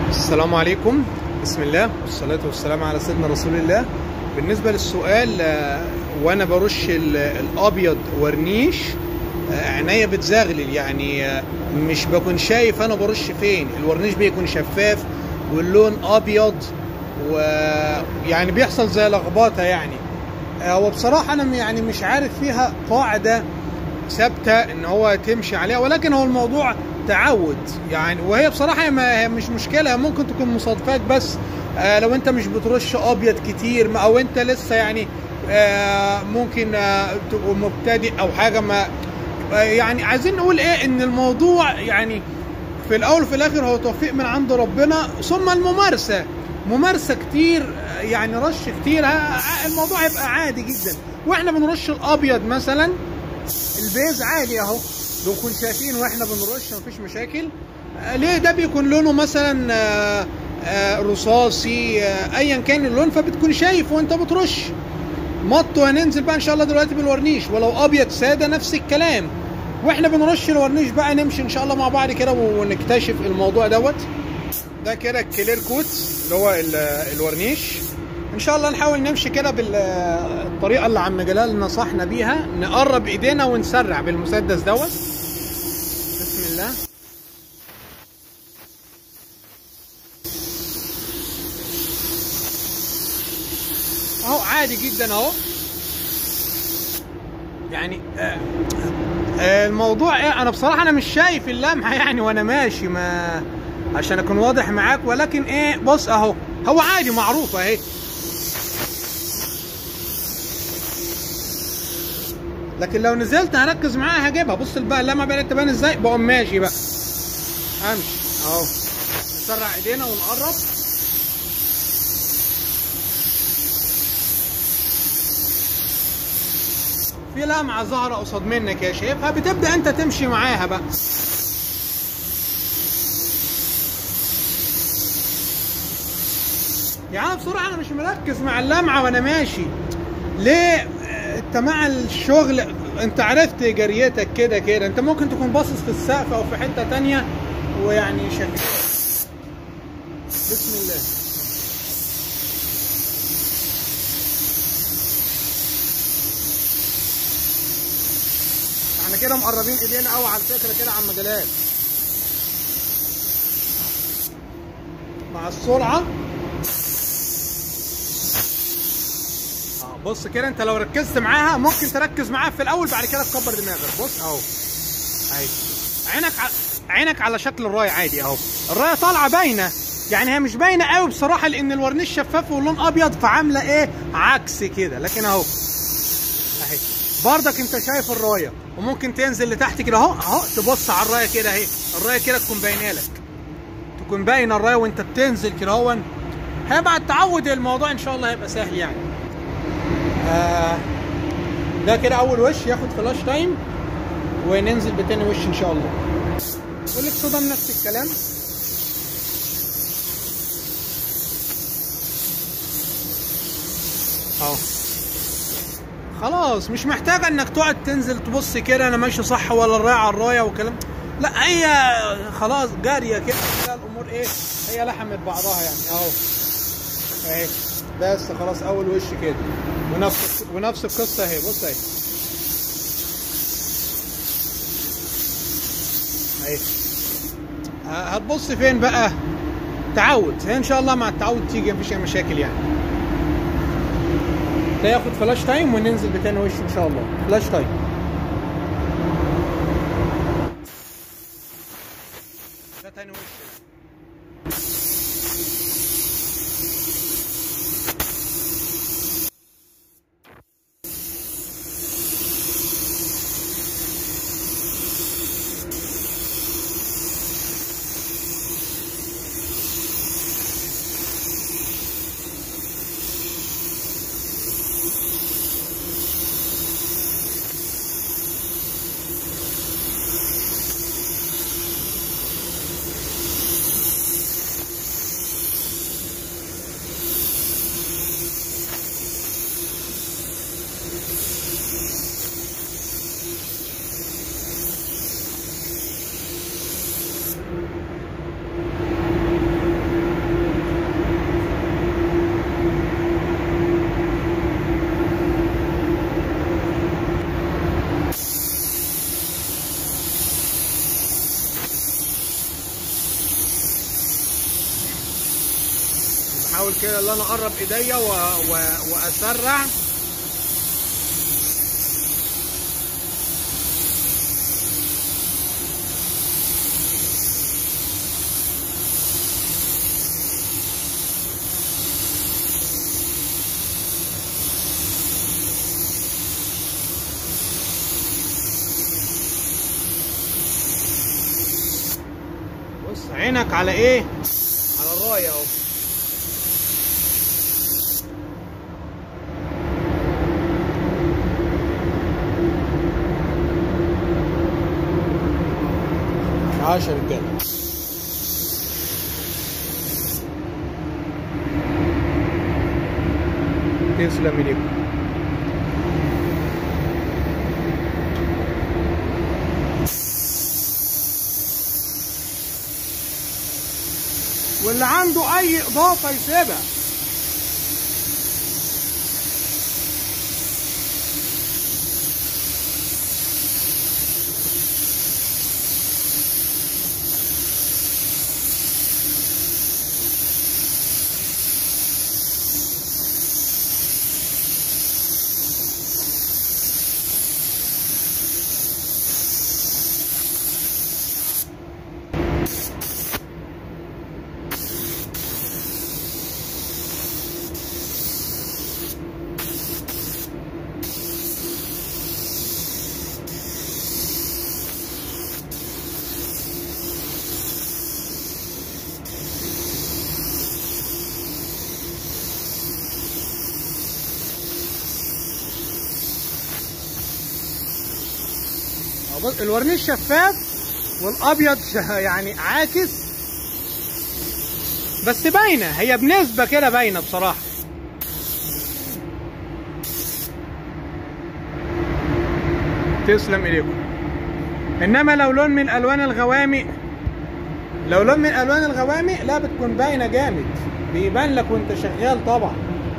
السلام عليكم بسم الله والصلاة والسلام على سيدنا رسول الله بالنسبة للسؤال آه، وانا برش ال- الابيض ورنيش آه، عينيا بتزغلل يعني آه، مش بكون شايف انا برش فين الورنيش بيكون شفاف واللون ابيض ويعني بيحصل زي لخبطه يعني آه، هو بصراحة انا م- يعني مش عارف فيها قاعدة ثابته ان هو تمشي عليها ولكن هو الموضوع تعود يعني وهي بصراحه هي ما هي مش مشكله ممكن تكون مصادفات بس آه لو انت مش بترش ابيض كتير ما- او انت لسه يعني آه ممكن آه تبقى مبتدئ او حاجه ما آه يعني عايزين نقول ايه ان الموضوع يعني في الاول وفي الاخر هو توفيق من عند ربنا ثم الممارسه ممارسه كتير آه، يعني رش كتير ها- الموضوع هيبقى عادي جدا واحنا بنرش الابيض مثلا البيز عادي اهو بنكون شايفين واحنا بنرش مفيش مشاكل آه، ليه ده بيكون لونه مثلا آه، آه، رصاصي آه، ايا كان اللون فبتكون شايف وانت بترش مط وهننزل بقى ان شاء الله دلوقتي بالورنيش ولو ابيض ساده نفس الكلام واحنا بنرش الورنيش بقى نمشي ان شاء الله مع بعض كده ونكتشف الموضوع دوت ده كده الكلير كوت اللي هو ال- الورنيش ان شاء الله نحاول نمشي كده بالطريقه اللي عم جلال نصحنا بيها نقرب ايدينا ونسرع بالمسدس دوت بسم الله اهو عادي جدا اهو يعني آه آه الموضوع ايه انا بصراحه انا مش شايف اللمعه يعني وانا ماشي ما عشان اكون واضح معاك ولكن ايه بص اهو هو عادي معروف اهي لكن لو نزلت هركز معاها هجيبها بص بقى اللمعه بدات تبان ازاي بقوم ماشي بقى امشي اهو نسرع ايدينا ونقرب في لمعه ظاهره قصاد منك يا شايفها بتبدا انت تمشي معاها بقى يعني أنا بصراحه انا مش مركز مع اللمعه وانا ماشي ليه آه، انت مع الشغل انت عرفت جريتك كده كده انت ممكن تكون باصص في السقف او في حته تانية ويعني شغال بسم الله احنا كده مقربين ايدينا قوي على فكره كده يا عم جلال مع السرعه اه بص كده انت لو ركزت معاها ممكن تركز معاها في الاول بعد كده تكبر دماغك بص اهو اهي عينك ع... عينك على شكل الرايه عادي اهو الرايه طالعه باينه يعني هي مش باينه قوي بصراحه لان الورنيش شفاف واللون ابيض فعامله ايه عكس كده لكن اهو اهي برضك انت شايف الرايه وممكن تنزل لتحت كده اهو اهو تبص على الرايه كده اهي الرايه كده تكون باينه لك تكون باينه الرايه وانت بتنزل كده اهو هيبقى التعود الموضوع ان شاء الله هيبقى سهل يعني آه ده كده اول وش ياخد فلاش تايم وننزل بتاني وش ان شاء الله والاكسدام نفس الكلام اهو خلاص مش محتاجه انك تقعد تنزل تبص كده انا ماشي صح ولا الرايه على الرايه وكلام لا هي خلاص جاريه كده كده الامور ايه هي لحمت بعضها يعني اهو اهي بس خلاص اول وش كده ونفس ونفس القصه اهي بص اهي اهي ه- هتبص فين بقى تعود هي ان شاء الله مع التعود تيجي مفيش اي مشاكل يعني ده ياخد فلاش تايم وننزل بتاني وش ان شاء الله فلاش تايم ده تاني وش بحاول كده ان انا اقرب ايديا و... و... واسرع بص عينك على ايه على الرايه اهو عشر رجاله تسلم ايديكم واللي عنده اي اضافه يسيبها أهو بص- الورنيش شفاف والابيض ش- يعني عاكس بس باينه هي بنسبه كده باينه بصراحه تسلم ايديكم انما لو لون من الوان الغوامق لو لون من الوان الغوامق لا بتكون باينه جامد بيبان لك وانت شغال طبعا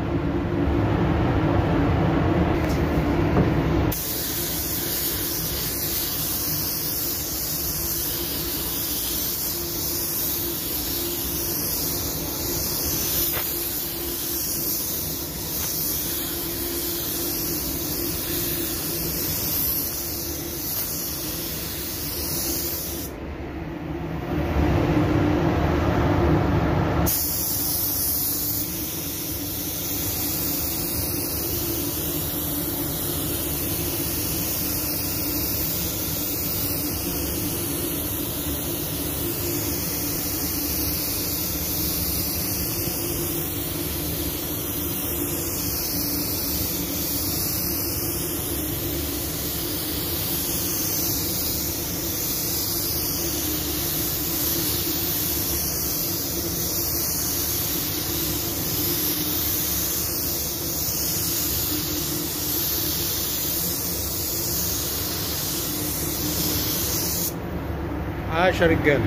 عاش يا رجاله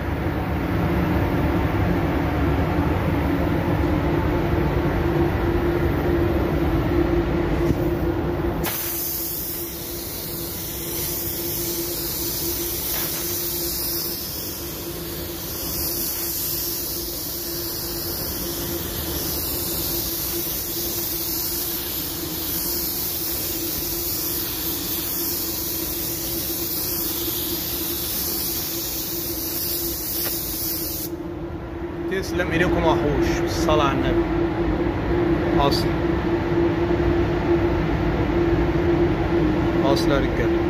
تسلم ايديكم وحوش الصلاة على النبي اصل اصل يا رجاله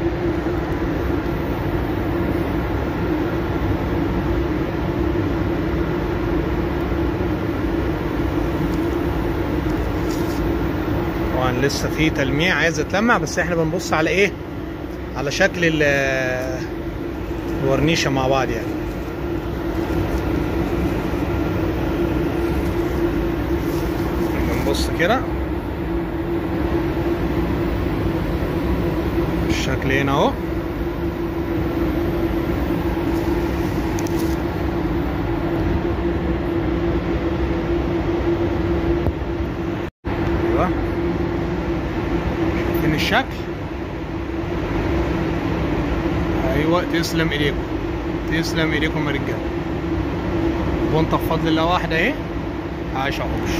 طبعا لسه في تلميع عايز يتلمع بس احنا بنبص على ايه على شكل ال- الورنيشه مع بعض يعني بنبص كده الشكل هنا اهو ايوه شايفين الشكل ايوه تسلم ايديكم تسلم ايديكم يا رجاله وانت بفضل الله واحده اهي عايش عروش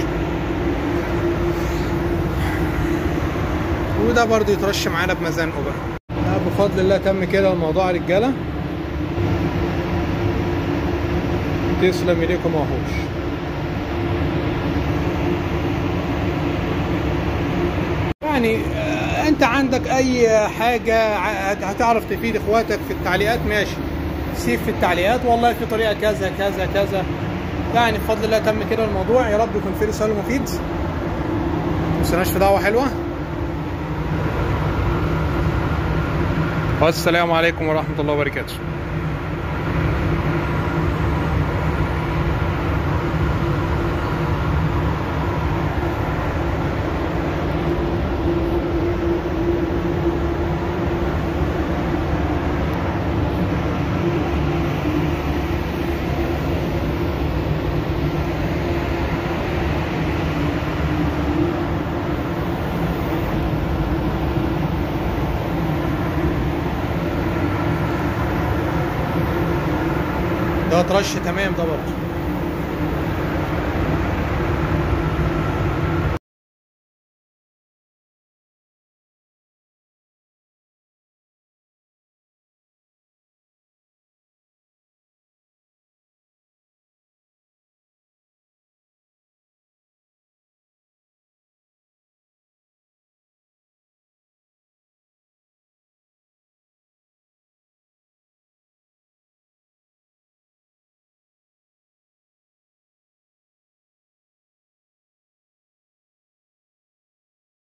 وده برضو يترش معانا بمزانقه بقى لا بفضل الله تم كده الموضوع يا رجاله تسلم ايديكم وحوش يعني آه، انت عندك اي حاجة ع- هتعرف تفيد اخواتك في التعليقات ماشي سيب في التعليقات والله في طريقة كذا كذا كذا يعني بفضل الله تم كده الموضوع يا رب يكون في رسالة مفيد مستناش في دعوة حلوة والسلام عليكم ورحمة الله وبركاته ده ترش تمام ده برضه